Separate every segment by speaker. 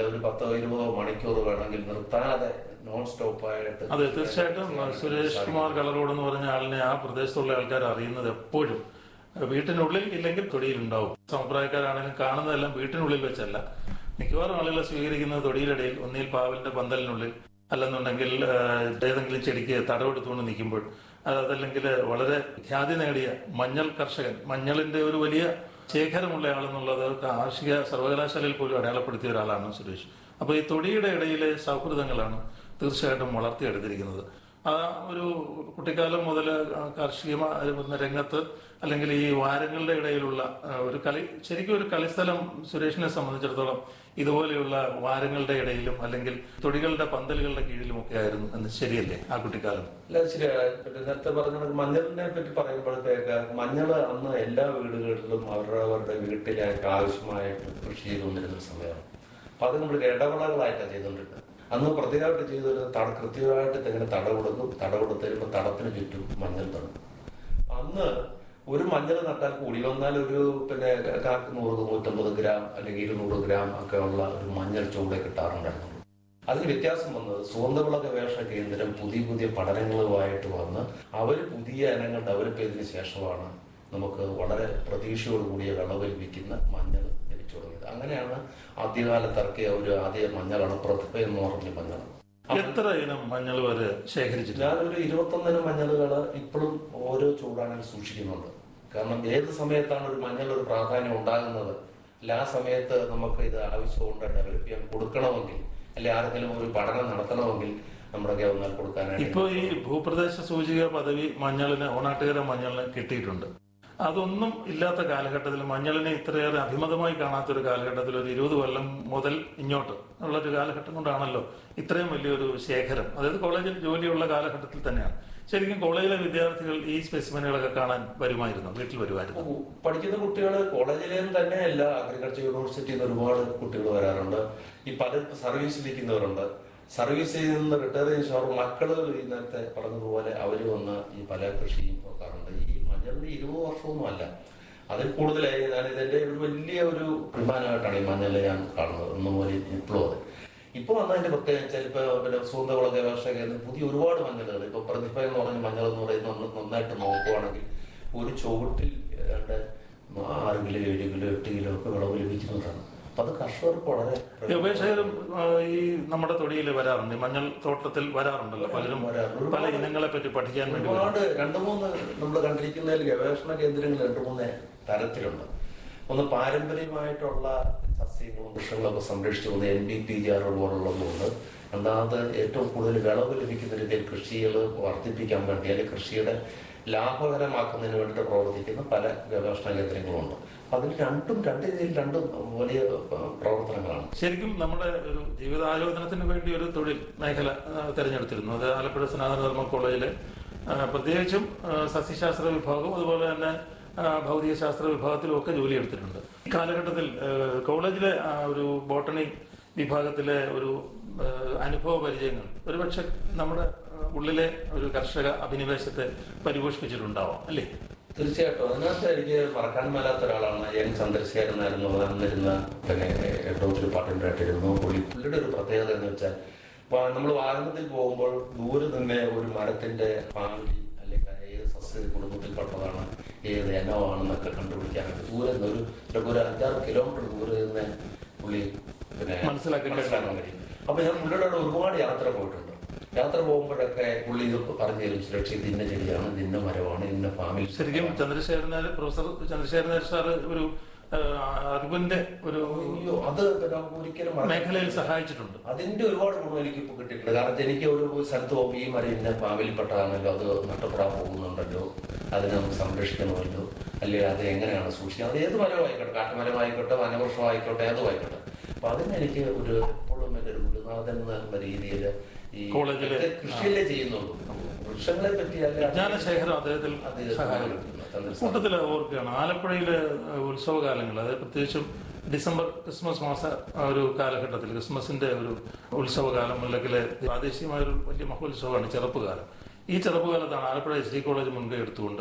Speaker 1: ഒരു പത്തോ ഇരുപതോ മണിക്കൂർ വേണമെങ്കിൽ നിർത്താതെ നോൺ സ്റ്റോപ്പ് ആയിട്ട്
Speaker 2: അതെ തീർച്ചയായിട്ടും സുരേഷ് കുമാർ കളറോട് എന്ന് പറഞ്ഞ ആളിനെ ആ പ്രദേശത്തുള്ള ആൾക്കാർ അറിയുന്നത് എപ്പോഴും വീട്ടിനുള്ളിൽ ഇല്ലെങ്കിൽ തൊടിയിലുണ്ടാവും സമപ്രായക്കാരാണെങ്കിലും കാണുന്നതെല്ലാം വീട്ടിനുള്ളിൽ വെച്ചല്ല മിക്കവാറും ആളുകളെ സ്വീകരിക്കുന്നത് തൊടിയിലിടയിൽ ഒന്നിൽ പാവലിന്റെ പന്തലിനുള്ളിൽ അല്ലെന്നുണ്ടെങ്കിൽ ആ, ഏതെങ്കിലും ചെടിക്ക് തടവെടുത്തുകൊണ്ട് നിൽക്കുമ്പോൾ അത് അതല്ലെങ്കിൽ വളരെ ഖ്യാതി നേടിയ മഞ്ഞൾ കർഷകൻ മഞ്ഞളിന്റെ ഒരു വലിയ ശേഖരമുള്ള ആളെന്നുള്ളത് കാർഷിക സർവകലാശാലയിൽ പോലും അടയാളപ്പെടുത്തിയ ഒരാളാണ് സുരേഷ് അപ്പോൾ ഈ തൊടിയുടെ ഇടയിലെ സൗഹൃദങ്ങളാണ് തീർച്ചയായിട്ടും വളർത്തിയെടുത്തിരിക്കുന്നത് ആ ഒരു കുട്ടിക്കാലം മുതൽ കാർഷിക രംഗത്ത് അല്ലെങ്കിൽ ഈ വാരങ്ങളുടെ ഇടയിലുള്ള ആ, ഒരു കളി ശരിക്കും ഒരു കളിസ്ഥലം സുരേഷിനെ സംബന്ധിച്ചിടത്തോളം ഇതുപോലെയുള്ള വാരങ്ങളുടെ ഇടയിലും അല്ലെങ്കിൽ തൊടികളുടെ പന്തലുകളുടെ കീഴിലും ഒക്കെ ആയിരുന്നു എന്ന് ശരിയല്ലേ ആ കുട്ടിക്കാലം
Speaker 1: അല്ല ശരിയാ പിന്നെ നേരത്തെ പറഞ്ഞ കണക്ക് മഞ്ഞളിനെ പറ്റി പറയുമ്പോഴത്തേക്ക് മഞ്ഞള് അന്ന് എല്ലാ വീടുകളിലും അവരവരുടെ വീട്ടിലേക്ക് ആവശ്യമായിട്ട് കൃഷി ചെയ്തുകൊണ്ടിരുന്ന സമയമാണ് അപ്പൊ അത് നമ്മൾ ഇടവേളകളായിട്ടാണ് ചെയ്തുകൊണ്ടിരുന്നത് അന്ന് പ്രത്യേകമായിട്ട് ചെയ്തത് തട കൃത്യമായിട്ട് തെങ്ങിന് തട കൊടുക്കും തട കൊടുത്ത് കഴിയുമ്പോൾ തടത്തിന് ചുറ്റും മഞ്ഞൾ തടം അന്ന് ഒരു മഞ്ഞൾ നട്ടാൽ കൂടി വന്നാൽ ഒരു പിന്നെ കാക്ക് നൂറ് നൂറ്റമ്പത് ഗ്രാം അല്ലെങ്കിൽ ഇരുന്നൂറ് ഗ്രാം ഒക്കെ ഉള്ള ഒരു മഞ്ഞൾ ചൂടെ കിട്ടാറുണ്ടായിരുന്നു അതിന് വ്യത്യാസം വന്നത് സുഗന്ധവിള ഗവേഷണ കേന്ദ്രം പുതിയ പുതിയ പഠനങ്ങളുമായിട്ട് വന്ന് അവർ പുതിയ ഇനങ്ങൾ ഡെവലപ്പ് ചെയ്തതിനു ശേഷമാണ് നമുക്ക് വളരെ പ്രതീക്ഷയോടുകൂടിയ വിളവ് ലഭിക്കുന്ന മഞ്ഞൾ ലഭിച്ചു തുടങ്ങിയത് അങ്ങനെയാണ് ആദ്യകാലത്ത് ഇറക്കിയ ഒരു ആദ്യ മഞ്ഞളാണ് പ്രതിഭ എന്ന് പറഞ്ഞ മഞ്ഞൾ
Speaker 2: എത്ര ഇനം മഞ്ഞൾ വരെ ശേഖരിച്ചിട്ടുണ്ട്
Speaker 1: ഞാനൊരു ഇരുപത്തൊന്നിനും മഞ്ഞളുകൾ ഇപ്പോഴും ഓരോ ചൂടാണെങ്കിൽ സൂക്ഷിക്കുന്നുണ്ട് കാരണം ഏത് സമയത്താണ് ഒരു മഞ്ഞൾ ഒരു പ്രാധാന്യം ഉണ്ടാകുന്നത് അല്ല ആ സമയത്ത് നമുക്ക് ഇത് ആവശ്യമുണ്ട് ഡെവലപ്പ് ചെയ്യാൻ കൊടുക്കണമെങ്കിൽ അല്ലെ ആരെങ്കിലും ഒരു പഠനം നടത്തണമെങ്കിൽ നമ്മുടെ ഗവൺമെന്റ് കൊടുക്കാനായിട്ട്
Speaker 2: ഇപ്പൊ ഈ ഭൂപ്രദേശ സൂചിക പദവി മഞ്ഞളിന് ഓണാട്ടുകര മഞ്ഞളിന് കിട്ടിയിട്ടുണ്ട് അതൊന്നും ഇല്ലാത്ത കാലഘട്ടത്തിൽ മഞ്ഞളിനെ ഇത്രയേറെ അഭിമതമായി കാണാത്ത ഒരു കാലഘട്ടത്തിൽ ഒരു ഇരുപത് കൊല്ലം മുതൽ ഇങ്ങോട്ട് ഉള്ള ഒരു കാലഘട്ടം കൊണ്ടാണല്ലോ ഇത്രയും വലിയൊരു ശേഖരം അതായത് കോളേജിൽ ജോലിയുള്ള കാലഘട്ടത്തിൽ തന്നെയാണ് ശരിക്കും കോളേജിലെ വിദ്യാർത്ഥികൾ ഈ സ്പെസിമെനുകളൊക്കെ കാണാൻ വരുമായിരുന്നു വീട്ടിൽ വരുമായിരുന്നു
Speaker 1: പഠിക്കുന്ന കുട്ടികൾ കോളേജിലേയും തന്നെയല്ല അഗ്രികൾച്ചർ യൂണിവേഴ്സിറ്റിയിൽ നിന്ന് ഒരുപാട് കുട്ടികൾ വരാറുണ്ട് ഈ പല സർവീസിലിരിക്കുന്നവരുണ്ട് സർവീസിൽ നിന്ന് റിട്ടയർ ചെയ്ത ശേഷം അവർ മക്കള് ഈ നേരത്തെ പറഞ്ഞതുപോലെ അവര് വന്ന് ഈ പല കൃഷിയും നോക്കാറുണ്ട് ഈ മഞ്ഞളിന് ഇരുപത് വർഷമൊന്നും അല്ല അതിൽ കൂടുതലായി ഞാൻ ഇതിന്റെ ഒരു വലിയ ഒരു അഭിമാനമായിട്ടാണ് ഈ മഞ്ഞളിനെ ഞാൻ കാണുന്നത് ഒന്നും പോലെ ഇപ്പോഴും അതെ ഇപ്പൊ വന്നതിന്റെ പ്രത്യേകം വെച്ചാൽ ഇപ്പൊ പിന്നെ സുഗന്ധവിള ഗവേഷണ കേന്ദ്രം പുതിയ ഒരുപാട് മഞ്ഞളുകൾ ഇപ്പൊ പ്രതിഭ എന്ന് പറഞ്ഞ മഞ്ഞൾ എന്ന് പറയുന്നത് നമ്മൾ നന്നായിട്ട് നോക്കുവാണെങ്കിൽ ഒരു ചുവട്ടിൽ ഏതാണ്ട് ആറ് കിലോ ഏഴ് കിലോ എട്ട് കിലോ ഒക്കെ വിളവ് ലഭിക്കുന്നതാണ് അപ്പൊ അത് കർഷകർക്ക് വളരെ
Speaker 2: ഗവേഷകരും ആ, ഈ നമ്മുടെ തൊടിയിൽ വരാറുണ്ട് ഈ മഞ്ഞൾ തോട്ടത്തിൽ വരാറുണ്ടല്ലോ പലരും
Speaker 1: വരാറുണ്ട്.
Speaker 2: പല ഇനങ്ങളെ പറ്റി പഠിക്കാൻ വേണ്ടി വരും.
Speaker 1: ഒരുപാട് രണ്ട് മൂന്ന് നമ്മൾ കണ്ടിരിക്കുന്നതിൽ ഗവേഷണ കേന്ദ്രങ്ങൾ രണ്ട് മൂന്ന് തരത്തിലുണ്ട് ഒന്ന് പാരമ്പര്യമായിട്ടുള്ള സസ്യങ്ങളും വൃക്ഷങ്ങളും ഒക്കെ സംരക്ഷിച്ചു പോകുന്ന N D P G R പോലുള്ളതുകൊണ്ട് രണ്ടാമത് ഏറ്റവും കൂടുതൽ വിളവ് ലഭിക്കുന്ന രീതിയിൽ കൃഷികൾ വർദ്ധിപ്പിക്കാൻ വേണ്ടി അല്ലെങ്കിൽ കൃഷിയുടെ ലാഭകരമാക്കുന്നതിന് വേണ്ടിയിട്ട് പ്രവർത്തിക്കുന്ന പല ഗവേഷണ കേന്ദ്രങ്ങളുണ്ട് അപ്പൊ അതിൽ രണ്ടും രണ്ട് രീതിയിൽ രണ്ടും വലിയ ഏഹ്, പ്രവർത്തനങ്ങളാണ്
Speaker 2: ശരിക്കും നമ്മുടെ ഒരു ജീവിതായോധനത്തിന് വേണ്ടി ഒരു തൊഴിൽ മേഖല ആ, തെരഞ്ഞെടുത്തിരുന്നു അത് ആലപ്പുഴ സനാതനധർമ്മ കോളേജിലെ ആ, പ്രത്യേകിച്ചും ആ, സസ്യശാസ്ത്ര വിഭാഗവും അതുപോലെ തന്നെ ആ, ഭൗതിക ശാസ്ത്ര വിഭാഗത്തിലും ഒക്കെ ജോലി എടുത്തിട്ടുണ്ട് ഈ കാലഘട്ടത്തിൽ ആ, കോളേജിലെ ആ ഒരു ബോട്ടണി വിഭാഗത്തിലെ ഒരു ആ, അനുഭവ പരിചയങ്ങൾ ഒരുപക്ഷെ നമ്മുടെ ആ, ഉള്ളിലെ ഒരു കർഷക അഭിനിവേശത്തെ പരിപോഷിപ്പിച്ചിട്ടുണ്ടാവാം അല്ലേ
Speaker 1: തീർച്ചയായിട്ടും അതിനകത്ത് എനിക്ക് മറക്കാൻ മേലാത്ത ഒരാളാണ് എൻ ചന്ദ്രശേഖരനായിരുന്നു വന്നിരുന്ന പിന്നെ ഏറ്റവും ഡിപ്പാർട്ട്മെന്റ് ആയിട്ടിരുന്നു പുള്ളി പുള്ളിയുടെ ഒരു പ്രത്യേകത എന്ന് വെച്ചാൽ നമ്മൾ വാഹനത്തിൽ പോകുമ്പോൾ ദൂരെ തന്നെ ഒരു മരത്തിന്റെ ഫാമിലി അല്ലെങ്കിൽ ഏത് സസ്യ കുടുംബത്തിൽപ്പെട്ടതാണ് ഏത് ഇനമാണെന്നൊക്കെ കണ്ടുപിടിക്കാനായിട്ട് ദൂരെ നിന്ന് ഒരു ചിലപ്പോൾ ഒരു അഞ്ചാറ് കിലോമീറ്റർ ദൂരെ നിന്ന് പുള്ളി പിന്നെ
Speaker 2: മനസ്സിലാക്കാൻ കഴിയും.
Speaker 1: മനസ്സിലാക്കാൻ കഴിയും അപ്പൊ ഞാൻ പുള്ളിയുടെ കൂടെ ഒരുപാട് യാത്ര പോയിട്ടുണ്ട് യാത്ര പോകുമ്പോഴൊക്കെ പുള്ളി ഇത് പറഞ്ഞു തരും സുരക്ഷ ഇത് ഇന്ന ചെടിയാണ് ഇത് ഇന്ന മരമാണ് ഇന്ന ഫാമിൽ
Speaker 2: ശരിക്കും ചന്ദ്രശേഖരനാര് പ്രൊഫസർ ചന്ദ്രശേഖരനാര് സാറ് ഒരു ആ, അറിവിന്റെ ഒരു
Speaker 1: അയ്യോ അത് പിന്നെ ഒരിക്കലും മറക്കാൻ
Speaker 2: മേഖലയിൽ സഹായിച്ചിട്ടുണ്ട്
Speaker 1: അതിന്റെ ഒരുപാട് ഗുണം എനിക്ക് ഇപ്പൊ കിട്ടിയിട്ടുണ്ട് കാരണം എനിക്ക് ഒരു സ്ഥലത്ത് പോകുമ്പോൾ ഈ മരം ഇന്ന ഫാമിലിപ്പെട്ടതാണല്ലോ അത് നഷ്ടപ്പെടാൻ പോകുന്നുണ്ടല്ലോ അതിനെ നമുക്ക് സംരക്ഷിക്കണമല്ലോ അല്ലെങ്കിൽ അത് എങ്ങനെയാണ് സൂക്ഷിക്കുക അത് ഏത് മരമായിക്കോട്ടെ കാട്ടുമരമായിക്കോട്ടെ വനവൃക്ഷമായിക്കോട്ടെ ഏതും ആയിക്കോട്ടെ അപ്പൊ അതിന് എനിക്ക് ഒരു എപ്പോഴും എൻ്റെ ഒരു ഗുരുനാഥൻ എന്നുള്ള രീതിയിൽ ഈ
Speaker 2: കോളേജില്
Speaker 1: ഇതൊക്കെ കൃഷിയല്ലേ ചെയ്യുന്നുള്ളൂ വൃക്ഷങ്ങളെ പറ്റി അല്ല
Speaker 2: വിജ്ഞാനശേഖരം അദ്ദേഹത്തിൽ
Speaker 1: അദ്ദേഹം
Speaker 2: സഹായിക്കുന്നു
Speaker 1: ചന്ദ്രശേഖരൻ.
Speaker 2: കൂട്ടത്തിൽ ഓർക്കുകയാണ് ആലപ്പുഴയിലെ ഏഹ്, ഉത്സവകാലങ്ങൾ അതായത് പ്രത്യേകിച്ചും ഡിസംബർ ക്രിസ്മസ് മാസ ആ ഒരു കാലഘട്ടത്തിൽ ക്രിസ്മസിന്റെ ഒരു ഉത്സവകാലം അല്ലെങ്കിൽ പ്രാദേശികമായ ഒരു വലിയ മഹോത്സവമാണ് ചെറുപ്പുകാലം ഈ ചെറുപ്പകാലത്താണ് ആലപ്പുഴ എസ് ഡി കോളേജ് മുൻകൈ എടുത്തുകൊണ്ട്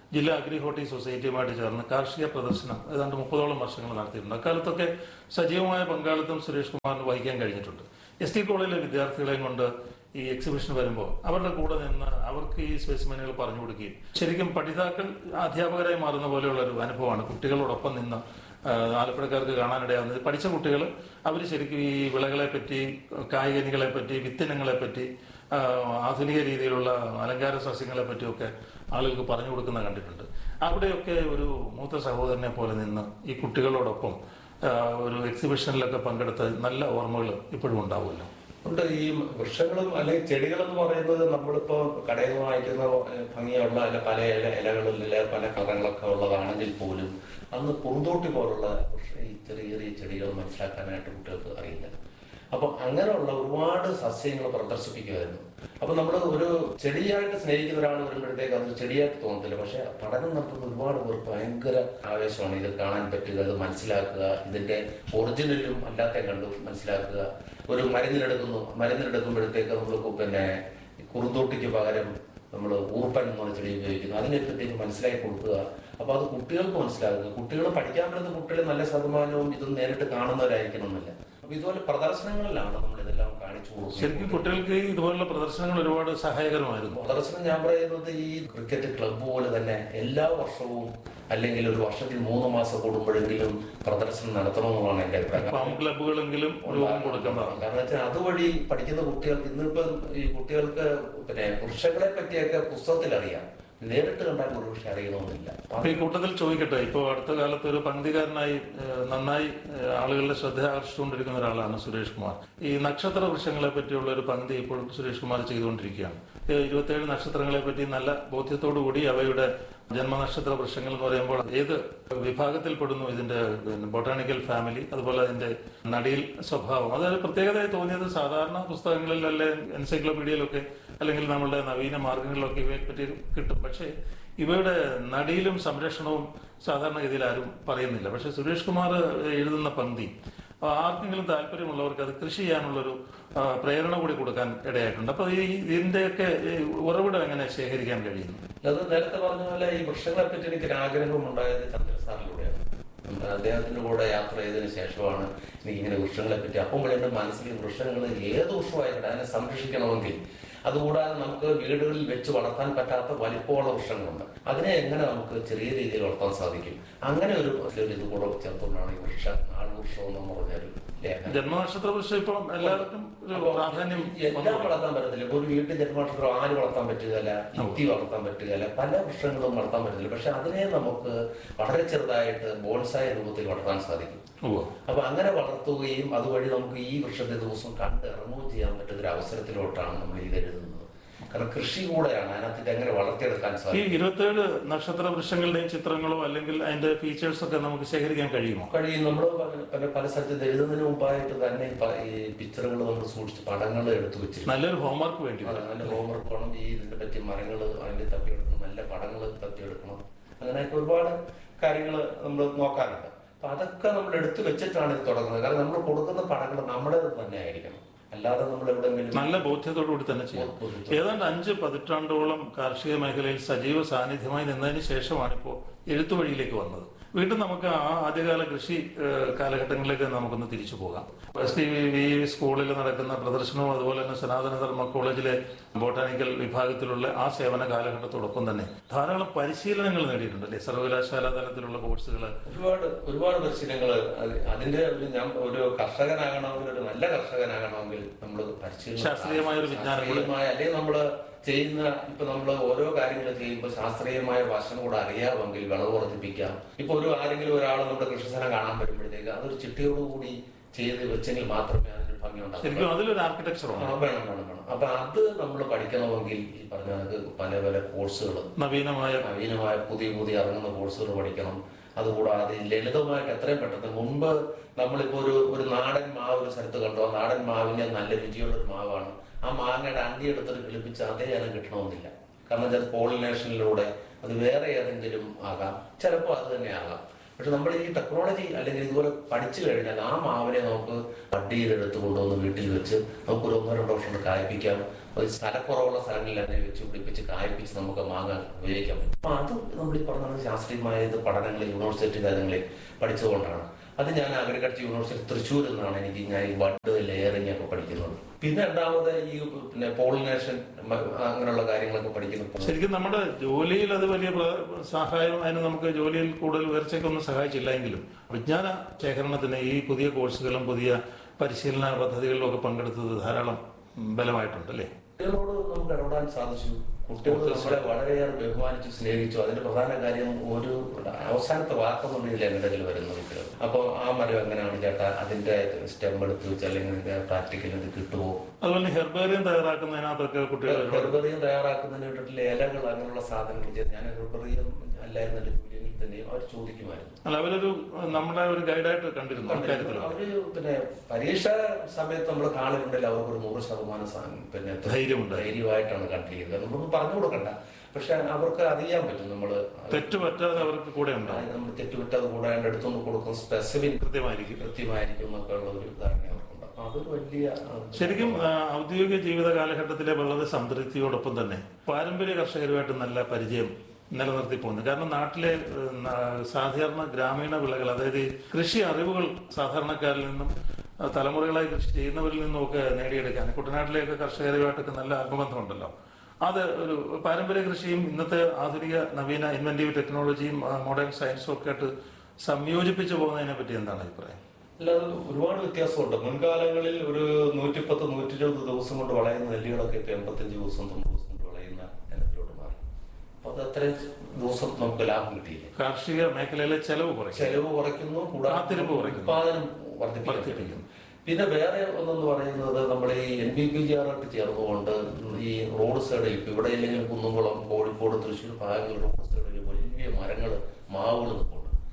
Speaker 2: ജില്ലാ അഗ്രി ഹോർട്ടി സൊസൈറ്റിയുമായിട്ട് ചേർന്ന് കാർഷിക പ്രദർശനം ഏതാണ്ട് മുപ്പതോളം വർഷങ്ങൾ നടത്തിയിട്ടുണ്ട് അക്കാലത്തൊക്കെ സജീവമായ പങ്കാളിത്തം സുരേഷ് കുമാറിന് വഹിക്കാൻ കഴിഞ്ഞിട്ടുണ്ട് എസ് ടി കോളേജിലെ വിദ്യാർത്ഥികളെയും കൊണ്ട് ഈ എക്സിബിഷൻ വരുമ്പോൾ അവരുടെ കൂടെ നിന്ന് അവർക്ക് ഈ സ്പെസിമെനുകൾ പറഞ്ഞു കൊടുക്കുകയും ശരിക്കും പഠിതാക്കൾ അധ്യാപകരായി മാറുന്ന പോലെയുള്ള ഒരു അനുഭവമാണ് കുട്ടികളോടൊപ്പം നിന്ന് ആ, ആലപ്പുഴക്കാർക്ക് കാണാനിടയാവുന്നത് പഠിച്ച കുട്ടികൾ അവർ ശരിക്കും ഈ വിളകളെ പറ്റി കായികനികളെ പറ്റി വിത്തിനങ്ങളെ പറ്റി ആ, ആധുനിക രീതിയിലുള്ള അലങ്കാര സസ്യങ്ങളെ പറ്റിയൊക്കെ ആളുകൾക്ക് പറഞ്ഞു കൊടുക്കുന്ന കണ്ടിട്ടുണ്ട് അവിടെയൊക്കെ ഒരു മൂത്ത സഹോദരനെ പോലെ നിന്ന് ഈ കുട്ടികളോടൊപ്പം ആ, ഒരു എക്സിബിഷനിലൊക്കെ പങ്കെടുത്ത നല്ല ഓർമ്മകൾ ഇപ്പോഴും ഉണ്ടാവുമല്ലോ
Speaker 1: ഉണ്ട് ഈ വൃക്ഷങ്ങളും അല്ലെങ്കിൽ ചെടികളെന്ന് പറയുന്നത് നമ്മളിപ്പോ കടയിൽ നിന്ന് വാങ്ങിക്കുന്ന ഏഹ്, ഭംഗിയുള്ള അല്ല പല ഇല ഇലകളിൽ പല കളറുകളൊക്കെ ഉള്ളതാണെങ്കിൽ പോലും അന്ന് പൂന്തോട്ടി പോലുള്ള വൃക്ഷ ഈ ചെറിയ ചെറിയ ചെടികൾ മനസ്സിലാക്കാനായിട്ട് കുട്ടികൾക്ക് അറിയില്ല അപ്പൊ അങ്ങനെയുള്ള ഒരുപാട് സസ്യങ്ങൾ പ്രദർശിപ്പിക്കുമായിരുന്നു അപ്പൊ നമ്മൾ ഒരു ചെടിയായിട്ട് സ്നേഹിക്കുന്ന ഒരാൾ വരുമ്പോഴത്തേക്ക് അത് ചെടിയായിട്ട് തോന്നത്തില്ല പക്ഷെ പഠനം നടത്തുന്ന ഒരുപാട് പേർക്ക് ഭയങ്കര ആവേശമാണ് ഇത് കാണാൻ പറ്റുക ഇത് മനസ്സിലാക്കുക ഇതിന്റെ ഒറിജിനലും അല്ലാത്ത കണ്ടു മനസ്സിലാക്കുക ഒരു മരുന്നിനെടുക്കുന്നു മരുന്നിനെടുക്കുമ്പോഴത്തേക്ക് നമ്മൾ പിന്നെ കുറുന്തോട്ടിക്ക് പകരം നമ്മൾ ഊർപ്പൻ എന്ന് പറഞ്ഞ ചെടി ഉപയോഗിക്കുന്നു അതിനെപ്പറ്റി മനസ്സിലാക്കി കൊടുക്കുക അപ്പൊ അത് കുട്ടികൾക്ക് മനസ്സിലാക്കുക കുട്ടികൾ പഠിക്കാൻ പറ്റുന്ന കുട്ടികൾ നല്ല ശതമാനവും ഇത് നേരിട്ട് കാണുന്നവരായിരിക്കണം എന്നില്ല അപ്പൊ ഇതുപോലെ പ്രദർശനങ്ങളിലാണ് നമ്മൾ ഇതെല്ലാം കാണിച്ചു കൊടുക്കുന്നത്
Speaker 2: ശരിക്കും കുട്ടികൾക്ക് ഈ ഇതുപോലുള്ള പ്രദർശനങ്ങൾ ഒരുപാട് സഹായകരമായിരുന്നു
Speaker 1: പ്രദർശനം ഞാൻ പറയുന്നത് ഈ ക്രിക്കറ്റ് ക്ലബ്ബ് പോലെ തന്നെ എല്ലാ വർഷവും അല്ലെങ്കിൽ ഒരു വർഷത്തിൽ മൂന്ന് മാസം കൂടുമ്പോഴെങ്കിലും പ്രദർശനം നടത്തണമെന്നാണ് എന്റെ അഭിപ്രായം
Speaker 2: ഫാം ക്ലബ്ബുകളെങ്കിലും രൂപം കൊടുക്കേണ്ടതാണ്
Speaker 1: കാരണം വെച്ചാൽ അതുവഴി പഠിക്കുന്ന കുട്ടികൾക്ക് ഇന്നിപ്പം ഈ കുട്ടികൾക്ക് പിന്നെ വൃക്ഷങ്ങളെ പറ്റിയൊക്കെ പുസ്തകത്തിൽ അറിയാം നേരിട്ട് കണ്ടാൽ ഒരു പക്ഷെ അറിയണമെന്നില്ല
Speaker 2: അപ്പൊ ഈ കൂട്ടത്തിൽ ചോദിക്കട്ടെ ഇപ്പോൾ അടുത്ത കാലത്ത് ഒരു പങ്ക്തികാരനായി ഏഹ്, നന്നായി ഏഹ്, ആളുകളുടെ ശ്രദ്ധ ആകർഷിച്ചുകൊണ്ടിരിക്കുന്ന ഒരാളാണ് സുരേഷ് കുമാർ ഈ നക്ഷത്ര വൃക്ഷങ്ങളെ പറ്റിയുള്ള ഒരു പങ്ക്തി ഇപ്പോൾ സുരേഷ് കുമാർ ചെയ്തുകൊണ്ടിരിക്കുകയാണ് ഏഹ്, ഇരുപത്തേഴ് നക്ഷത്രങ്ങളെ പറ്റി നല്ല ബോധ്യത്തോടു കൂടി അവയുടെ ജന്മനക്ഷത്ര വൃക്ഷങ്ങൾ എന്ന് പറയുമ്പോൾ ഏത് വിഭാഗത്തിൽപ്പെടുന്നു ഇതിന്റെ ബൊട്ടാണിക്കൽ ഫാമിലി അതുപോലെ അതിന്റെ നടിയിൽ സ്വഭാവം അതൊരു പ്രത്യേകതയായി തോന്നിയത് സാധാരണ പുസ്തകങ്ങളിൽ അല്ലെ എൻസൈക്ലോപീഡിയയിലൊക്കെ അല്ലെങ്കിൽ നമ്മളുടെ നവീന മാർഗങ്ങളിലൊക്കെ ഇവയെ പറ്റി കിട്ടും പക്ഷേ ഇവയുടെ നടിയിലും സംരക്ഷണവും സാധാരണഗതിയിൽ ആരും പറയുന്നില്ല പക്ഷെ സുരേഷ് കുമാർ എഴുതുന്ന പങ്ക്തി ആ, ആർക്കെങ്കിലും താല്പര്യമുള്ളവർക്ക് അത് കൃഷി ചെയ്യാനുള്ളൊരു ആ, പ്രേരണ കൂടി കൊടുക്കാൻ ഇടയായിട്ടുണ്ട് അപ്പൊ ഈ ഇതിന്റെയൊക്കെ ഈ ഉറവിടം എങ്ങനെ ശേഖരിക്കാൻ കഴിയുന്നു
Speaker 1: അത് നേരത്തെ പറഞ്ഞ പോലെ ഈ വൃക്ഷങ്ങളെ പറ്റി എനിക്ക് ഒരു ആഗ്രഹം ഉണ്ടായത് ചന്ദ്രസാറിലൂടെയാണ് നമ്മുടെ അദ്ദേഹത്തിന്റെ കൂടെ യാത്ര ചെയ്തതിന് ശേഷമാണ് എനിക്ക് ഇങ്ങനെ വൃക്ഷങ്ങളെ പറ്റി അപ്പോൾ എന്റെ മനസ്സിൽ വൃക്ഷങ്ങൾ ഏത് വൃക്ഷമായിക്കോട്ടെ അതിനെ സംരക്ഷിക്കണമെങ്കിൽ അതുകൂടാതെ നമുക്ക് വീടുകളിൽ വെച്ച് വളർത്താൻ പറ്റാത്ത വലിപ്പമുള്ള വൃക്ഷങ്ങളുണ്ട് അതിനെ എങ്ങനെ നമുക്ക് ചെറിയ രീതിയിൽ വളർത്താൻ സാധിക്കും അങ്ങനെ ഒരു ഒരു ഇത് കൂടെ ചേർത്തുകൊണ്ടാണ് ഈ വൃക്ഷ ആൾവൃക്ഷം എന്ന് പറഞ്ഞൊരു ലേഖനം
Speaker 2: ജന്മനക്ഷത്ര വൃക്ഷം ഇപ്പം എല്ലാവർക്കും ഒരു
Speaker 1: അപ്പൊ
Speaker 2: പ്രാധാന്യം
Speaker 1: എല്ലാം വളർത്താൻ പറ്റത്തില്ല ഇപ്പൊ ഒരു വീട്ടിൽ ജന്മാക്ഷരം ആര് വളർത്താൻ പറ്റുകയല്ല ഇത്തി വളർത്താൻ പറ്റുകയല്ല പല വൃക്ഷങ്ങളും വളർത്താൻ പറ്റത്തില്ല പക്ഷെ അതിനെ നമുക്ക് വളരെ ചെറുതായിട്ട് ബോൺസായ രൂപത്തിൽ വളർത്താൻ സാധിക്കും
Speaker 2: ഉവ്വ്.
Speaker 1: അപ്പൊ അങ്ങനെ വളർത്തുകയും അതുവഴി നമുക്ക് ഈ വൃക്ഷത്തെ ദിവസം കണ്ട് ഇറങ്ങുകയും ചെയ്യാൻ പറ്റുന്ന ഒരു അവസരത്തിലോട്ടാണ് നമ്മൾ ഇത് എഴുതുന്നത് കാരണം കൃഷി കൂടെയാണ് അതിനകത്ത് ഇത് എങ്ങനെ വളർത്തിയെടുക്കാൻ
Speaker 2: ഈ
Speaker 1: സാധിക്കും
Speaker 2: ഇരുപത്തേഴ് നക്ഷത്ര വൃക്ഷങ്ങളുടെയും ചിത്രങ്ങളോ അല്ലെങ്കിൽ അതിന്റെ ഫീച്ചേഴ്സ് ഒക്കെ നമുക്ക് ശേഖരിക്കാൻ കഴിയുമോ
Speaker 1: കഴിയും നമ്മൾ പല പല സ്ഥലത്ത് ഇത് എഴുതുന്നതിന് മുമ്പായിട്ട് തന്നെ ഈ പ- ഈ പിക്ചറുകൾ നമ്മൾ സൂക്ഷിച്ച് പടങ്ങൾ എടുത്തു വെച്ചിരുന്നു
Speaker 2: നല്ലൊരു ഹോംവർക്ക് വേണ്ടി
Speaker 1: അതെ,
Speaker 2: വരും
Speaker 1: നല്ല ഹോംവർക്ക് വേണം ഈ ഇതിനെ പറ്റി മരങ്ങൾ അതിന്റെ തപ്പിയെടുക്കണം നല്ല പടങ്ങൾ തപ്പിയെടുക്കണം അങ്ങനെയൊക്കെ ഒരുപാട് കാര്യങ്ങൾ നമ്മൾ നോക്കാറുണ്ട് അപ്പൊ അതൊക്കെ നമ്മൾ എടുത്തു വെച്ചിട്ടാണ് ഇത് തുടങ്ങുന്നത് കാരണം നമ്മൾ കൊടുക്കുന്ന പടങ്ങൾ നമ്മുടേത് തന്നെ ആയിരിക്കണം അല്ലാതെ നമ്മൾ എവിടെയെങ്കിലും
Speaker 2: നല്ല ബോധ്യത്തോടു കൂടി തന്നെ ചെയ്യണം ഏതാണ്ട് അഞ്ച് പതിറ്റാണ്ടോളം കാർഷിക മേഖലയിൽ സജീവ സാന്നിധ്യമായി നിന്നതിന് ശേഷമാണ് ഇപ്പോൾ എഴുത്തുവഴിയിലേക്ക് വന്നത് വീണ്ടും നമുക്ക് ആ ആദ്യകാല കൃഷി ഏഹ്, കാലഘട്ടങ്ങളിലേക്ക് നമുക്കൊന്ന് തിരിച്ചു പോകാം എസ് ടി വി സ്കൂളിൽ നടക്കുന്ന പ്രദർശനവും അതുപോലെ തന്നെ സനാതന ധർമ്മ കോളേജിലെ ബോട്ടാണിക്കൽ വിഭാഗത്തിലുള്ള ആ സേവന കാലഘട്ടത്തോടൊപ്പം തന്നെ ധാരാളം പരിശീലനങ്ങൾ നേടിയിട്ടുണ്ട് അല്ലേ സർവകലാശാല തലത്തിലുള്ള കോഴ്സുകൾ
Speaker 1: ഒരുപാട് ഒരുപാട് പരിശീലനങ്ങൾ അതിന്റെ ഒരു ഞാൻ ഒരു കർഷകനാകണമെങ്കിൽ ഒരു നല്ല കർഷകനാകണമെങ്കിൽ നമ്മൾ പരിശീലനം
Speaker 2: ശാസ്ത്രീയമായ ഒരു വിജ്ഞാനം കൂടെ.
Speaker 1: ശാസ്ത്രീയമായ അല്ലെങ്കിൽ നമ്മള് ചെയ്യുന്ന ഇപ്പൊ നമ്മൾ ഓരോ കാര്യങ്ങൾ ചെയ്യുമ്പോൾ ശാസ്ത്രീയമായ വശം കൂടെ അറിയാമെങ്കിൽ വിളവ് വർദ്ധിപ്പിക്കാം ഇപ്പൊ ഒരു ആരെങ്കിലും ഒരാൾ നമ്മുടെ കൃഷിസ്ഥലം കാണാൻ വരുമ്പോഴത്തേക്ക് അതൊരു ചിട്ടയോടുകൂടി ചെയ്ത് വെച്ചെങ്കിൽ മാത്രമേ അതിനൊരു ഭംഗി ഉണ്ടാകൂ
Speaker 2: ശരിക്കും അതിലൊരു ആർക്കിടെക്ചർ
Speaker 1: ആ, വേണം വേണം വേണം അപ്പൊ അത് നമ്മൾ പഠിക്കണമെങ്കിൽ ഈ പറഞ്ഞ കണക്ക് പല പല കോഴ്സുകൾ
Speaker 2: നവീനമായ
Speaker 1: നവീനമായ പുതിയ പുതിയ ഇറങ്ങുന്ന കോഴ്സുകൾ പഠിക്കണം അതുകൂടാതെ ലളിതമായിട്ട് എത്രയും പെട്ടെന്ന് മുൻപ് നമ്മളിപ്പോ ഒരു ഒരു നാടൻ മാവ് ഒരു സ്ഥലത്ത് കണ്ടു ആ നാടൻ മാവിന്റെ നല്ല രുചിയുള്ള ഒരു മാവാണ് ആ മാങ്ങയുടെ അണ്ടി എടുത്തിട്ട് കിളിപ്പിച്ച് അതേ ഇനം കിട്ടണമെന്നില്ല കാരണം വെച്ചാൽ പോളിനേഷനിലൂടെ അത് വേറെ ഏതെങ്കിലും ആകാം ചിലപ്പോൾ അത് തന്നെ ആകാം പക്ഷെ നമ്മൾ ഈ ടെക്നോളജി അല്ലെങ്കിൽ ഇതുപോലെ പഠിച്ചു കഴിഞ്ഞാൽ ആ മാവിനെ നമുക്ക് വണ്ടിയിലെടുത്ത് കൊണ്ടുവന്ന് വീട്ടിൽ വെച്ച് നമുക്ക് ഒരു ഒന്നോ രണ്ടോ വർഷം കൊണ്ട് കായ്പ്പിക്കാം ഒരു സ്ഥലക്കുറവുള്ള സ്ഥലങ്ങളിൽ തന്നെ വെച്ച് പിടിപ്പിച്ച് കായ്പ്പിച്ച് നമുക്ക് മാങ്ങ ഉപയോഗിക്കാൻ പറ്റും അപ്പൊ അത് നമ്മൾ ഈ പറഞ്ഞ ശാസ്ത്രീയമായ ഇത് പഠനങ്ങൾ യൂണിവേഴ്സിറ്റി തലങ്ങളിൽ പഠിച്ചതുകൊണ്ടാണ് അത് ഞാൻ അഗ്രികൾച്ചർ യൂണിവേഴ്സിറ്റി തൃശ്ശൂർ എന്നാണ് എനിക്ക് ഞാൻ ഈ ബഡ് ലെയറിംഗ് ഒക്കെ പഠിക്കുന്നത് പിന്നെ രണ്ടാമത് ഈ പിന്നെ പോളിനേഷൻ അങ്ങനെയുള്ള കാര്യങ്ങളൊക്കെ പഠിക്കുന്നു
Speaker 2: ശരിക്കും നമ്മുടെ ജോലിയിൽ അത് വലിയ പ്ര- സഹായം അതിന് നമുക്ക് ജോലിയിൽ കൂടുതൽ ഉയർച്ചയ്ക്കൊന്നും സഹായിച്ചില്ല എങ്കിലും വിജ്ഞാന ശേഖരണത്തിന് ഈ പുതിയ കോഴ്സുകളും പുതിയ പരിശീലന പദ്ധതികളിലും ഒക്കെ പങ്കെടുത്തത് ധാരാളം ഉം, ബലമായിട്ടുണ്ട് അല്ലേ
Speaker 1: കുട്ടികളോട് നമുക്ക് ഇടപെടാൻ സാധിച്ചു കുട്ടികൾ നമ്മളെ വളരെയേറെ ബഹുമാനിച്ചു സ്നേഹിച്ചു അതിന്റെ പ്രധാന കാര്യം ഒരു അവസാനത്തെ വാക്കെന്നുണ്ടെങ്കിൽ എന്റെ ഇടയിൽ വരുന്ന കുട്ടികൾ അപ്പോൾ ആ മരം എങ്ങനെയാണ് ചേട്ടാ അതിന്റെ സ്റ്റെം എടുത്ത് വെച്ച് അല്ലെങ്കിൽ പ്രാക്ടിക്കൽ ഇത് കിട്ടുമോ
Speaker 2: അതുപോലെ ഹെർബേറിയം തയ്യാറാക്കുന്നതിനകത്തൊക്കെ കുട്ടികൾ ഒരുപാട്
Speaker 1: ഹെർബറിയം തയ്യാറാക്കുന്നതിന് വേണ്ടിയിട്ടുള്ള ഇലകൾ അങ്ങനെയുള്ള സാധനങ്ങൾ ചെയ്ത് ഞാൻ ഹെർബറിയം അല്ലായിരുന്നു എന്റെ ജോലിയെങ്കിൽ തന്നെയും അവർ ചോദിക്കുമായിരുന്നു
Speaker 2: അല്ല അവരൊരു നമ്മളെ ഒരു ഗൈഡായിട്ട് കണ്ടിരുന്നു അക്കാര്യത്തിൽ
Speaker 1: അവര് പിന്നെ പരീക്ഷ സമയത്ത് നമ്മൾ കാളിലുണ്ടെങ്കിൽ അവർക്ക് ഒരു നൂറ് ശതമാനം സാ- പിന്നെ
Speaker 2: ധൈര്യമുണ്ട്
Speaker 1: ധൈര്യമായിട്ടാണ് കണ്ടിരിക്കുന്നത് നമ്മളൊന്നും പറഞ്ഞു കൊടുക്കണ്ട പക്ഷെ അവർക്ക് അറിയാൻ പറ്റും നമ്മള്
Speaker 2: തെറ്റ് പറ്റാതെ അവർക്ക് കൂടെ ഉണ്ടാവും
Speaker 1: നമ്മൾ തെറ്റുപറ്റാതെ കൂടെ അതിന്റെ അടുത്തൊന്ന് കൊടുക്കുന്ന സ്പെസിഫിക്
Speaker 2: കൃത്യമായിരിക്കും
Speaker 1: കൃത്യമായിരിക്കും എന്നൊക്കെ ഉള്ള ഒരു ധാരണ അവർക്കുണ്ട് അപ്പൊ അതൊരു വലിയ ആ,
Speaker 2: ശരിക്കും ആ, ഔദ്യോഗിക ജീവിത കാലഘട്ടത്തിലെ വളരെ സംതൃപ്തിയോടൊപ്പം തന്നെ പാരമ്പര്യ കർഷകരുമായിട്ട് നല്ല പരിചയം നിലനിർത്തി പോകുന്നു കാരണം നാട്ടിലെ ഏഹ്, ന- സാധാരണ ഗ്രാമീണ വിളകൾ അതായത് ഈ കൃഷി അറിവുകൾ സാധാരണക്കാരിൽ നിന്നും ആ, തലമുറകളായി കൃഷി ചെയ്യുന്നവരിൽ നിന്നും ഒക്കെ നേടിയെടുക്കാൻ കുട്ടനാട്ടിലെയൊക്കെ കർഷകരുമായിട്ടൊക്കെ നല്ല ആത്മബന്ധമുണ്ടല്ലോ അത് ഒരു പാരമ്പര്യ കൃഷിയും ഇന്നത്തെ ആധുനിക നവീന ഇൻവെന്റീവ് ടെക്നോളജിയും മോഡേൺ സയൻസും ഒക്കെ ആയിട്ട് സംയോജിപ്പിച്ചു പോകുന്നതിനെ പറ്റി എന്താണ് അഭിപ്രായം
Speaker 1: അല്ലാതെ ഒരുപാട് വ്യത്യാസമുണ്ട് മുൻകാലങ്ങളിൽ ഒരു നൂറ്റിപ്പത്ത് നൂറ്റി ഇരുപത് ദിവസം കൊണ്ട് വളയുന്ന നെല്ലുകളൊക്കെ ഇപ്പൊ എൺപത്തഞ്ച് ദിവസം തൊണ്ണൂറ് ദിവസം കൊണ്ട് വളയുന്ന ഇനത്തിലോട്ട് മാറി അപ്പൊ അത് അത്രയും ദിവസം നമുക്ക് ലാഭം കിട്ടിയില്ലേ
Speaker 2: കാർഷിക മേഖലയിലെ ചെലവ് കുറയ്ക്കും
Speaker 1: ചെലവ് കുറയ്ക്കുന്നു
Speaker 2: കാത്തിരിപ്പ് കുറയ്ക്കുന്നു.
Speaker 1: ഉത്പാദനം വർദ്ധിപ്പിക്കുന്നു
Speaker 2: വർദ്ധിപ്പിക്കുന്നു.
Speaker 1: പിന്നെ വേറെ ഒന്നെന്ന് പറയുന്നത് നമ്മൾ ഈ എൻ ബി പി ജി ആറായിട്ട് ചേർന്നുകൊണ്ട് ഈ റോഡ് സൈഡിൽ ഇപ്പൊ ഇവിടെ ഇല്ലെങ്കിൽ കുന്നുംകുളം കോഴിക്കോട് തൃശ്ശൂർ ഭാഗങ്ങളിൽ റോഡ് സൈഡിൽ വലിയ മരങ്ങൾ മാവുകൾ നിൽപ്പുണ്ട്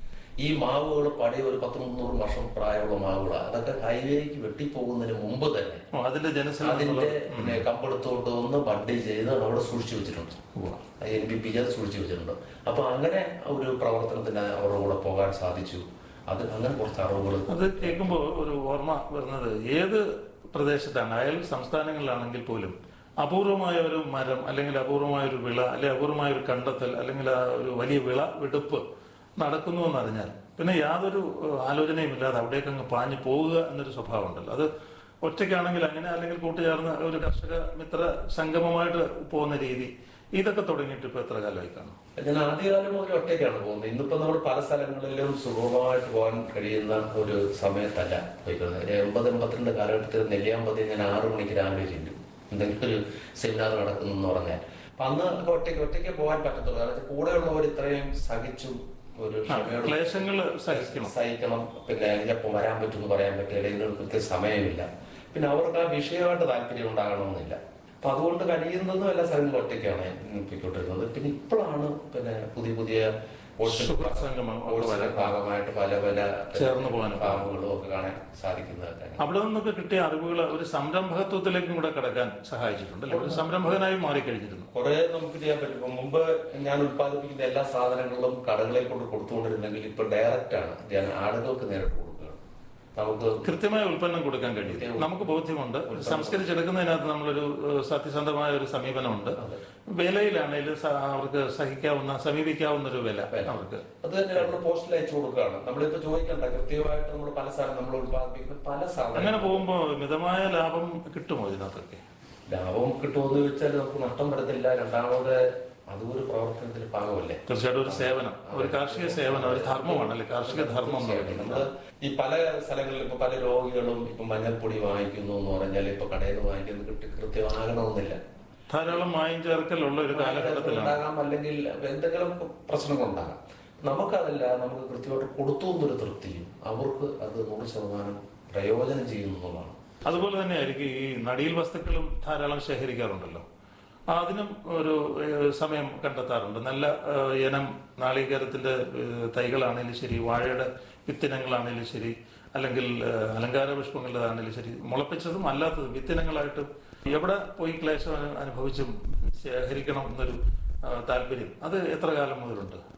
Speaker 1: ഈ മാവുകൾ പഴയ ഒരു പത്ത് മുന്നൂറ് വർഷം പ്രായമുള്ള മാവുകളാണ് അതൊക്കെ ഹൈവേക്ക് വെട്ടിപ്പോകുന്നതിന് മുമ്പ് തന്നെ
Speaker 2: ഓ, അതിന്റെ ജനസംഖ്യ
Speaker 1: അതിന്റെ പിന്നെ കമ്പെടുത്തോണ്ട് വന്ന് ബഡ് ചെയ്ത് അവിടെ സൂക്ഷിച്ചു വെച്ചിട്ടുണ്ട് എൻ ബി പി സൂക്ഷിച്ചു വെച്ചിട്ടുണ്ട് അപ്പൊ അങ്ങനെ ഒരു പ്രവർത്തനത്തിന് അവരുടെ കൂടെ പോകാൻ സാധിച്ചു അത് അങ്ങനെ കുറച്ച് അറിവുകൾ
Speaker 2: അത് കേൾക്കുമ്പോൾ ഒരു ഓർമ്മ വരുന്നത് ഏത് പ്രദേശത്താണ് അയൽ സംസ്ഥാനങ്ങളിലാണെങ്കിൽ പോലും അപൂർവമായ ഒരു മരം അല്ലെങ്കിൽ അപൂർവമായ ഒരു വിള അല്ലെങ്കിൽ അപൂർവമായ ഒരു കണ്ടെത്തൽ അല്ലെങ്കിൽ ആ ഒരു വലിയ വിള വെടുപ്പ് നടക്കുന്നു എന്നറിഞ്ഞാൽ പിന്നെ യാതൊരു ഏഹ്, ആലോചനയും ഇല്ലാതെ അവിടേക്ക് അങ്ങ് പാഞ്ഞു പോവുക എന്നൊരു സ്വഭാവം ഉണ്ടല്ലോ അത് ഒറ്റയ്ക്കാണെങ്കിൽ അങ്ങനെ അല്ലെങ്കിൽ കൂട്ടുചേർന്ന് ഒരു കർഷക മിത്ര സംഗമമായിട്ട് പോകുന്ന രീതി ഇതൊക്കെ തുടങ്ങിയിട്ട് ഇപ്പൊ എത്ര കാലമായി കാണും
Speaker 1: ഞാൻ ആദ്യകാലം മുതൽ ഒറ്റയ്ക്കാണ് പോകുന്നത് ഇന്നിപ്പോ നമ്മൾ പല സ്ഥലങ്ങളിലും സുഗമമായിട്ട് പോകാൻ കഴിയുന്ന ഒരു സമയത്തല്ല പോയിക്കുന്നത് എൺപത് എൺപത്തിരണ്ട് കാലഘട്ടത്തിൽ നെല്ലിയാമ്പതി ഞാൻ ആറു മണിക്ക് രാവിലെ ചെല്ലും എന്തെങ്കിലും ഒരു സെമിനാർ നടക്കുന്നു എന്ന് പറഞ്ഞാൽ അപ്പൊ അന്ന് ഒക്കെ ഒറ്റയ്ക്ക് ഒറ്റയ്ക്ക് പോകാൻ പറ്റത്തുള്ളൂ കാരണം വെച്ചാൽ കൂടെയുള്ളവർ ഇത്രയും സഹിച്ചും ഒരു ക്ഷമയോടെ
Speaker 2: ക്ലേശങ്ങൾ സഹിക്കണം
Speaker 1: സഹിക്കണം പിന്നെ എപ്പോൾ വരാൻ പറ്റുമെന്ന് പറയാൻ പറ്റില്ല ഇതിനൊരു കൃത്യ സമയമില്ല പിന്നെ അവർക്ക് ആ വിഷയമായിട്ട് താല്പര്യം ഉണ്ടാകണമെന്നില്ല അപ്പൊ അതുകൊണ്ട് കഴിയുന്നതും എല്ലാ സ്ഥലങ്ങളും ഒറ്റയ്ക്കാണ് പോയിക്കൊണ്ടിരുന്നത് പിന്നെ ഇപ്പോഴാണ് പിന്നെ പുതിയ പുതിയ കോഴ്സിന്റെ
Speaker 2: സുഹൃത്ത് സംഗമം ഒക്കെ
Speaker 1: കോഴ്സിന്റെ
Speaker 2: വരാൻ
Speaker 1: ഭാഗമായിട്ട് പല പല
Speaker 2: ചേർന്ന് പോകാനും
Speaker 1: ഫാമുകളും ഒക്കെ കാണാൻ സാധിക്കുന്നതൊക്കെ
Speaker 2: അവിടെ നിന്നൊക്കെ കിട്ടിയ അറിവുകൾ ഒരു സംരംഭകത്വത്തിലേക്കും കൂടെ കടക്കാൻ സഹായിച്ചിട്ടുണ്ട് അല്ലെ ഒരു സംരംഭകനായി മാറിക്കഴിഞ്ഞിരുന്നു
Speaker 1: കുറെ നമുക്ക് ചെയ്യാൻ പറ്റും ഇപ്പൊ മുമ്പ് ഞാൻ ഉത്പാദിപ്പിക്കുന്ന എല്ലാ സാധനങ്ങളും കടകളിൽ കൊണ്ട് കൊടുത്തുകൊണ്ടിരുന്നെങ്കിൽ ഇപ്പൊ ഡയറക്റ്റ് ആണ് ഞാൻ ആളുകൾക്ക് നേരിട്ട് കൊടുക്കുകയാണ് നമുക്ക്
Speaker 2: കൃത്യമായ ഉൽപ്പന്നം കൊടുക്കാൻ കഴിയും നമുക്ക് ബോധ്യമുണ്ട് സംസ്കരിച്ചെടുക്കുന്നതിനകത്ത് നമ്മളൊരു ഏഹ്, സത്യസന്ധമായ ഒരു സമീപനമുണ്ട് വിലയിലാണെങ്കിലും സ- അവർക്ക് സഹിക്കാവുന്ന സമീപിക്കാവുന്ന ഒരു വില അവർക്ക്
Speaker 1: അത് തന്നെ നമ്മൾ പോസ്റ്റിൽ അയച്ചു കൊടുക്കുകയാണ് നമ്മളിപ്പോ ചോദിക്കണ്ട കൃത്യമായിട്ട് നമ്മൾ പല സാധനം നമ്മൾ ഉത്പാദിപ്പിക്കുന്ന പല സാധനം
Speaker 2: അങ്ങനെ പോകുമ്പോൾ മിതമായ ലാഭം കിട്ടുമോ ഇതിനകത്തൊക്കെ
Speaker 1: ലാഭം കിട്ടുമെന്ന് ചോദിച്ചാൽ നമുക്ക് നഷ്ടം വരത്തില്ല രണ്ടാമത് അതും ഒരു പ്രവർത്തനത്തിന്റെ ഭാഗമല്ലേ
Speaker 2: തീർച്ചയായിട്ടും ഒരു സേവനം ഒരു കാർഷിക സേവനം ഒരു ധർമ്മമാണ് അല്ലെ കാർഷിക ധർമ്മം എന്ന് പറയുന്നത്
Speaker 1: നമ്മള് ഈ പല സ്ഥലങ്ങളിലും ഇപ്പൊ പല രോഗികളും ഇപ്പൊ മഞ്ഞൾപ്പൊടി വാങ്ങിക്കുന്നു എന്ന് പറഞ്ഞാൽ ഇപ്പൊ കടയിൽ നിന്ന് വാങ്ങിക്കുന്നത് കിട്ടി കൃത്യമാകണമെന്നില്ല
Speaker 2: ധാരാളം മായം ചേർക്കലുള്ള ഒരു കാലഘട്ടത്തിലാണ്
Speaker 1: ഉണ്ടാകാം അല്ലെങ്കിൽ എന്തെങ്കിലും പ്രശ്നങ്ങളുണ്ടാകാം നമുക്കതല്ല നമുക്ക് കൃത്യമായിട്ട് കൊടുത്തു എന്നൊരു തൃപ്തിയും അവർക്ക് അത് നൂറ് ശതമാനം പ്രയോജനം ചെയ്യുന്നു എന്നുള്ളതാണ്
Speaker 2: അതുപോലെ തന്നെ ആയിരിക്കും ഈ നടീൽ വസ്തുക്കളും ധാരാളം ശേഖരിക്കാറുണ്ടല്ലോ അതിനും ഒരു ഏഹ്, സമയം കണ്ടെത്താറുണ്ട് നല്ല ഏഹ്, ഇനം നാളികേരത്തിന്റെ ഏഹ്, തൈകളാണെങ്കിലും ശരി വാഴയുടെ വിത്തിനങ്ങളാണെങ്കിലും ശരി അല്ലെങ്കിൽ ഏഹ്, അലങ്കാര പുഷ്പങ്ങളുടേതാണെങ്കിലും ശരി മുളപ്പിച്ചതും അല്ലാത്തതും വിത്തിനങ്ങളായിട്ടും എവിടെ പോയി ക്ലേശം അനു- അനുഭവിച്ചും ശേഖരിക്കണം എന്നൊരു ആ, താല്പര്യം അത് എത്ര കാലം മുതലുണ്ട്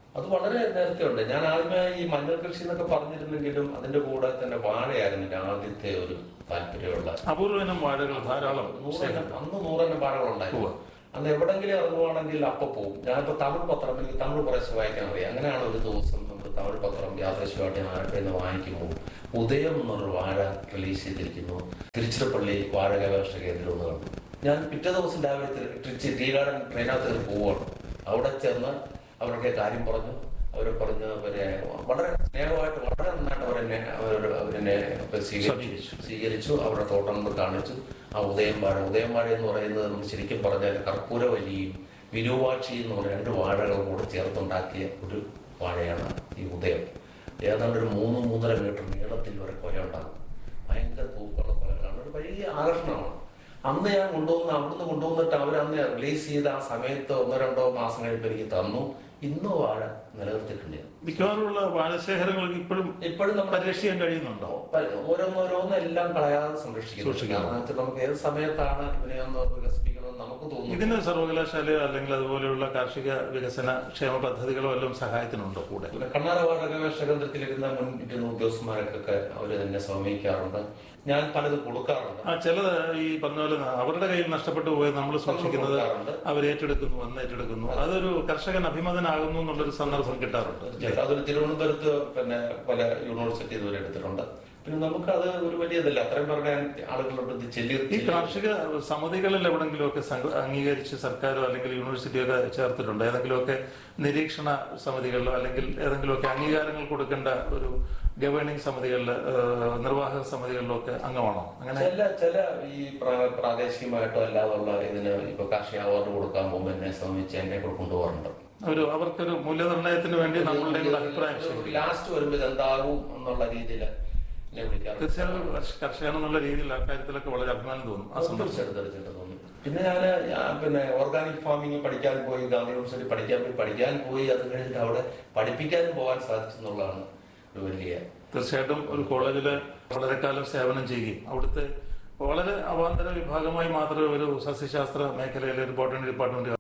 Speaker 1: അത് വളരെ നേരത്തെ ഉണ്ട് ഞാൻ ആദ്യമേ ഈ മഞ്ഞൾ കൃഷി എന്നൊക്കെ പറഞ്ഞിരുന്നെങ്കിലും അതിന്റെ കൂടെ തന്നെ വാഴയായിരുന്നു എൻ്റെ ആദ്യത്തെ ഒരു താല്പര്യമുള്ള
Speaker 2: അപൂർവ ഇനം വാഴകൾ ധാരാളം
Speaker 1: നൂറെണ്ണം അന്ന് നൂറെണ്ണം പാടകളുണ്ടായിരുന്നു
Speaker 2: ഉവ്വ.
Speaker 1: അന്ന് എവിടെങ്കിലും ഇറങ്ങുവാണെങ്കിൽ അപ്പൊ പോകും ഞാനിപ്പോ തമിഴ് പത്രം എനിക്ക് തമിഴ് കുറേശ്ശെ വായിക്കാൻ അറിയാം അങ്ങനെയാണ് ഒരു ദിവസം നമ്മൾ തമിഴ് പത്രം യാദൃശ്യമായിട്ട് ഞാൻ ആരുടെ നിന്ന് വാങ്ങിക്കുമ്പോൾ ഉദയം എന്നൊരു വാഴ റിലീസ് ചെയ്തിരിക്കുന്നു തിരുച്ചിറപ്പള്ളി വാഴ ഗവേഷണ കേന്ദ്രം എന്ന് കണ്ടു ഞാൻ പിറ്റേ ദിവസം രാവിലെ തിരി- തിരിച്ച് ടീ ഗാർഡൻ ട്രെയിനകത്ത് കയറി പോവുകയാണ് അവിടെ ചെന്ന് അവരുടെ കാര്യം പറഞ്ഞു അവരെ പറഞ്ഞ് അവരെ വളരെ സ്നേഹമായിട്ട് വളരെ നന്നായിട്ട് അവരെന്നെ അവര് അവരെന്നെ സ്വീകരിച്ചു
Speaker 2: സ്വീകരിച്ചു.
Speaker 1: സ്വീകരിച്ചു അവരുടെ തോട്ടങ്ങൾ കാണിച്ചു ആ ഉദയം വാഴ ഉദയം വാഴ എന്ന് പറയുന്നത് നമ്മൾ ശരിക്കും പറഞ്ഞാൽ കർപ്പൂരവല്ലിയും വിരൂവാക്ഷി എന്ന് പറയുന്ന രണ്ട് വാഴകളും കൂടെ ചേർത്തുണ്ടാക്കിയ ഒരു വാഴയാണ് ഈ ഉദയം ഏതാണ്ട് ഒരു മൂന്ന് മൂന്നര മീറ്റർ നീളത്തിൽ വരെ കൊല ഉണ്ടാകും ഭയങ്കര തൂക്കമുള്ള കൊലകളാണ് ഒരു വലിയ ആകർഷണമാണ് അന്ന് ഞാൻ കൊണ്ടുവന്ന് അവിടുന്ന് കൊണ്ടുവന്നിട്ട് അവരന്ന് റിലീസ് ചെയ്ത ആ സമയത്ത് ഒന്നോ രണ്ടോ മാസം കഴിയുമ്പോൾ എനിക്ക് തന്നു ഇന്നും വാഴ നിലനിർത്തിയിട്ടുണ്ട് ഞാൻ.
Speaker 2: മിക്കവാറുമുള്ള വാഴശേഖരങ്ങൾക്ക് ഇപ്പോഴും
Speaker 1: ഇപ്പോഴും നമ്മൾ
Speaker 2: പരിരക്ഷിക്കാൻ കഴിയുന്നുണ്ടോ
Speaker 1: ഓരോന്നോരോന്നും എല്ലാം കളയാതെ സംരക്ഷിക്കുന്നു
Speaker 2: സൂക്ഷിക്കണം.
Speaker 1: കാരണം വെച്ചാൽ നമുക്ക് ഏത് സമയത്താണ് ഇതിനെ ഒന്ന് വികസിപ്പിക്കണമെന്ന് നമുക്ക് തോന്നുന്നു
Speaker 2: ഇതിന് സർവകലാശാലയോ അല്ലെങ്കിൽ അതുപോലെയുള്ള കാർഷിക വികസന ക്ഷേമ പദ്ധതികളോ എല്ലാം സഹായത്തിനുണ്ടോ കൂടെ
Speaker 1: പിന്നെ കണ്ണാറവാഴ ഗവേഷണ കേന്ദ്രത്തിലിരുന്ന മുൻ ഇരുന്ന ഉദ്യോഗസ്ഥന്മാർക്കൊക്കെ അവർ തന്നെ സമീപിക്കാറുണ്ട് ഞാൻ പലത് കൊടുക്കാറുണ്ട്
Speaker 2: ആ ചിലത് ഈ പറഞ്ഞ പോലെ അവരുടെ കയ്യിൽ നഷ്ടപ്പെട്ടു പോയത് നമ്മൾ സൂക്ഷിക്കുന്നത്
Speaker 1: കൊടുക്കാറുണ്ട്
Speaker 2: അവർ ഏറ്റെടുക്കുന്നു വന്ന് ഏറ്റെടുക്കുന്നു അതൊരു കർഷകൻ അഭിമതനാകുന്നു എന്നുള്ളൊരു സന്ദർഭം കിട്ടാറുണ്ട്
Speaker 1: തീർച്ചയായിട്ടും അതൊരു തിരുവനന്തപുരത്ത് പിന്നെ പല യൂണിവേഴ്സിറ്റി ഇതുവരെ എടുത്തിട്ടുണ്ട് പിന്നെ നമുക്ക് അത് ഒരു വലിയ ഇതല്ല അത്രയും പറഞ്ഞ ആളുകളോട് ഇത് ചെല്ലി
Speaker 2: ഈ കാർഷിക സമിതികളിൽ എവിടെങ്കിലുമൊക്കെ സംഘ- അംഗീകരിച്ച് സർക്കാരോ അല്ലെങ്കിൽ യൂണിവേഴ്സിറ്റിയോ ഒക്കെ ചേർത്തിട്ടുണ്ട് ഏതെങ്കിലുമൊക്കെ നിരീക്ഷണ സമിതികളിലോ അല്ലെങ്കിൽ ഏതെങ്കിലുമൊക്കെ അംഗീകാരങ്ങൾ കൊടുക്കേണ്ട ഒരു ഗവേണിംഗ് സമിതികളിൽ നിർവാഹക സമിതികളിലോ ഒക്കെ അംഗമാണോ അങ്ങനെ
Speaker 1: ചില ചില ഈ പ്രാ- പ്രാദേശികമായിട്ടോ അല്ലാതുള്ള ഇതിന് ഇപ്പൊ കാർഷിക അവാർഡ് കൊടുക്കാൻ പോകുമ്പോൾ എന്നെ സംബന്ധിച്ച് എന്നെ കൂടെ കൊണ്ടുപോകാറുണ്ട്
Speaker 2: ഒരു അവർക്കൊരു മൂല്യനിർണ്ണയത്തിന് വേണ്ടി നമ്മളുടെ കൂടെ അഭിപ്രായം ശേഖരിക്കും.
Speaker 1: ലാസ്റ്റ് വരുമ്പോൾ ഇത് എന്താകും എന്നുള്ള രീതിയിൽ എന്നെ വിളിക്കാറുണ്ട്
Speaker 2: തീർച്ചയായും ഒരു കർഷ- കർഷകൻ എന്നുള്ള രീതിയിൽ ആ കാര്യത്തിലൊക്കെ വളരെ അഭിമാനം തോന്നും ആ സന്ദർഭം
Speaker 1: തീർച്ചയായിട്ടും തീർച്ചയായിട്ടും തോന്നി പിന്നെ ഞാൻ ഞാൻ പിന്നെ ഓർഗാനിക് ഫാമിംഗ് പഠിക്കാൻ പോയി ഗാന്ധി യൂണിവേഴ്സിറ്റി പഠിക്കാൻ പോയി പഠിക്കാൻ പോയി അത് കഴിഞ്ഞിട്ട് അവിടെ പഠിപ്പിക്കാനും പോകാൻ സാധിച്ചു എന്നുള്ളതാണ് ഒരു വലിയ
Speaker 2: തീർച്ചയായിട്ടും ഒരു കോളേജില് വളരെ കാലം സേവനം ചെയ്യുകയും അവിടുത്തെ വളരെ അവാന്തര വിഭാഗമായി മാത്രമേ ഒരു സസ്യശാസ്ത്ര മേഖലയിലെ ഒരു ബോട്ടണി ഡിപ്പാർട്ട്മെന്റ്